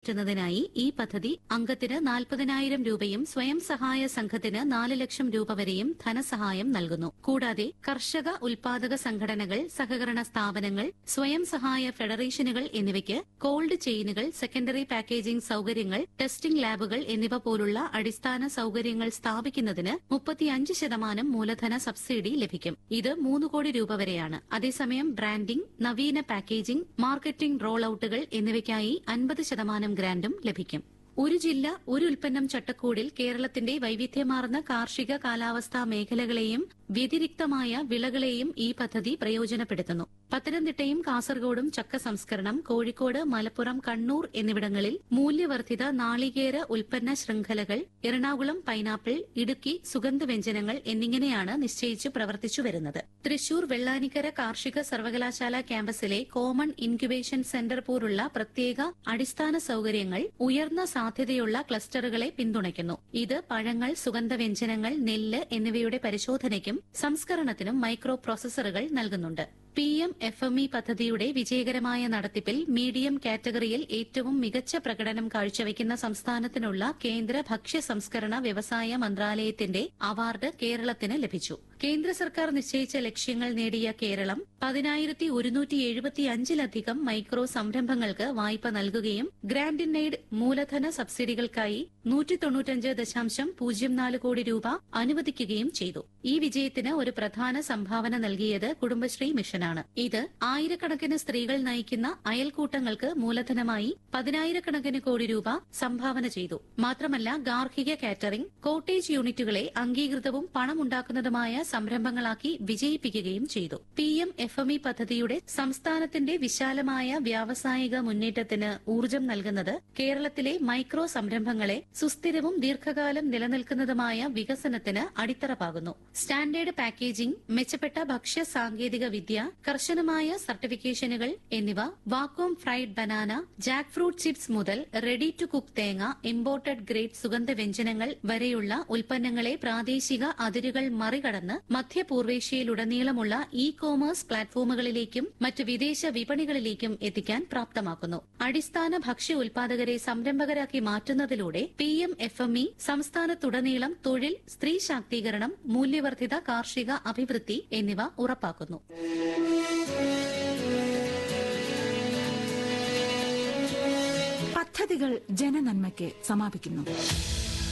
മാറ്റുന്നതിനായി ഈ പദ്ധതി അംഗത്തിന് നാൽപ്പതിനായിരം രൂപയും സ്വയം സഹായ സംഘത്തിന് നാല് ലക്ഷം രൂപ വരെയും ധനസഹായം നൽകുന്നു കൂടാതെ കർഷക ഉൽപാദക സംഘടനകൾ സഹകരണ സ്ഥാപനങ്ങൾ സ്വയം സഹായ ഫെഡറേഷനുകൾ എന്നിവയ്ക്ക് കോൾഡ് ചെയിനുകൾ സെക്കൻഡറി പാക്കേജിംഗ് സൌകര്യങ്ങൾ ടെസ്റ്റിംഗ് ലാബുകൾ എന്നിവ പോലുള്ള അടിസ്ഥാന സൌകര്യങ്ങൾ സ്ഥാപിക്കുന്നതിന് മുപ്പത്തിയഞ്ച് ശതമാനം മൂലധന സബ്സിഡി ലഭിക്കും ഇത് മൂന്ന് കോടി രൂപ വരെയാണ് അതേസമയം ബ്രാൻഡിംഗ് നവീന പാക്കേജിംഗ് മാർക്കറ്റിംഗ് റോൾ ഔട്ടുകൾ എന്നിവയ്ക്കായി അൻപത് ശതമാനം ഗ്രാന്റും ലഭിക്കും ഒരു ജില്ല ഒരു ഉൽപ്പന്നം ചട്ടക്കൂടിൽ കേരളത്തിന്റെ വൈവിധ്യമാർന്ന കാർഷിക കാലാവസ്ഥാ മേഖലകളെയും വ്യതിരിക്തമായ വിളകളെയും ഈ പദ്ധതി പ്രയോജനപ്പെടുത്തുന്നു പത്തനംതിട്ടയും കാസർഗോഡും ചക്ക സംസ്കരണം കോഴിക്കോട് മലപ്പുറം കണ്ണൂർ എന്നിവിടങ്ങളിൽ മൂല്യവർദ്ധിത നാളികേര ഉൽപ്പന്ന ശൃംഖലകൾ എറണാകുളം പൈനാപ്പിൾ ഇടുക്കി സുഗന്ധവ്യഞ്ജനങ്ങൾ എന്നിങ്ങനെയാണ് നിശ്ചയിച്ച് പ്രവർത്തിച്ചു വരുന്നത് തൃശൂർ വെള്ളാനിക്കര കാർഷിക സർവകലാശാല ക്യാമ്പസിലെ കോമൺ ഇൻക്യുബേഷൻ സെന്റർ പോലുള്ള പ്രത്യേക അടിസ്ഥാന സൌകര്യങ്ങൾ ഉയർന്ന സാധ്യതയുള്ള ക്ലസ്റ്ററുകളെ പിന്തുണയ്ക്കുന്നു ഇത് പഴങ്ങൾ സുഗന്ധവ്യഞ്ജനങ്ങൾ നെല്ല് എന്നിവയുടെ പരിശോധനയ്ക്കും സംസ്കരണത്തിനും മൈക്രോ പ്രോസസറുകൾ നൽകുന്നുണ്ട് P M F M E പദ്ധതിയുടെ വിജയകരമായ നടത്തിപ്പിൽ മീഡിയം കാറ്റഗറിയിൽ ഏറ്റവും മികച്ച പ്രകടനം കാഴ്ചവെക്കുന്ന സംസ്ഥാനത്തിനുള്ള കേന്ദ്ര ഭക്ഷ്യ സംസ്കരണ വ്യവസായ മന്ത്രാലയത്തിന്റെ അവാർഡ് കേരളത്തിന് ലഭിച്ചു കേന്ദ്ര സർക്കാർ നിശ്ചയിച്ച ലക്ഷ്യങ്ങൾ നേടിയ കേരളം പതിനായിരത്തി ഒരുന്നൂറ്റി എഴുപത്തി അഞ്ചിലധികം മൈക്രോ സംരംഭങ്ങൾക്ക് വായ്പ നൽകുകയും ഗ്രാന്റ് ഇൻ എയ്ഡ് മൂലധന സബ്സിഡികൾക്കായി നൂറ്റി തൊണ്ണൂറ്റഞ്ച് ദശാംശം പൂജ്യം നാല് കോടി രൂപ അനുവദിക്കുകയും ചെയ്തു ഈ വിജയത്തിന് ഒരു പ്രധാന സംഭാവന നൽകിയത് കുടുംബശ്രീ മിഷനാണ് ഇത് ആയിരക്കണക്കിന് സ്ത്രീകൾ നയിക്കുന്ന അയൽക്കൂട്ടങ്ങൾക്ക് മൂലധനമായി പതിനായിരക്കണക്കിന് കോടി രൂപ സംഭാവന ചെയ്തു മാത്രമല്ല ഗാർഹിക കാറ്ററിംഗ് കോട്ടേജ് യൂണിറ്റുകളെ അംഗീകൃതവും പണമുണ്ടാക്കുന്നതുമായ സംരംഭങ്ങളാക്കി വിജയിപ്പിക്കുകയും ചെയ്തു P M F M E പദ്ധതിയുടെ സംസ്ഥാനത്തിന്റെ വിശാലമായ വ്യാവസായിക മുന്നേറ്റത്തിന് ഊർജം നൽകുന്നത് കേരളത്തിലെ മൈക്രോ സംരംഭങ്ങളെ സുസ്ഥിരവും ദീർഘകാലം നിലനിൽക്കുന്നതുമായ വികസനത്തിന് അടിത്തറ പാകുന്നു സ്റ്റാൻഡേർഡ് പാക്കേജിംഗ് മെച്ചപ്പെട്ട ഭക്ഷ്യ സാങ്കേതിക വിദ്യ കർശനമായ സർട്ടിഫിക്കേഷനുകൾ എന്നിവ vacuum fried banana jackfruit chips മുതൽ റെഡി ടു കുക്ക് തേങ്ങ ഇമ്പോർട്ടഡ് ഗ്രേഡ് സുഗന്ധവ്യഞ്ജനങ്ങൾ വരെയുള്ള ഉൽപ്പന്നങ്ങളെ പ്രാദേശിക അതിരുകൾ മറികടന്ന് മധ്യപൂർവേഷ്യയിലുടനീളമുള്ള ഇ കോമേഴ്സ് പ്ലാറ്റ്ഫോമുകളിലേക്കും മറ്റ് വിദേശ വിപണികളിലേക്കും എത്തിക്കാൻ പ്രാപ്തമാക്കുന്നു അടിസ്ഥാന ഭക്ഷ്യ ഉൽപാദകരെ സംരംഭകരാക്കി മാറ്റുന്നതിലൂടെ P M F M E സംസ്ഥാനത്തുടനീളം തൊഴിൽ സ്ത്രീ ശാക്തീകരണം മൂല്യവർദ്ധിത കാർഷിക അഭിവൃദ്ധി എന്നിവ ഉറപ്പാക്കുന്നു പദ്ധതികൾ ജനനന്മയ്ക്ക് സമാപിക്കുന്നു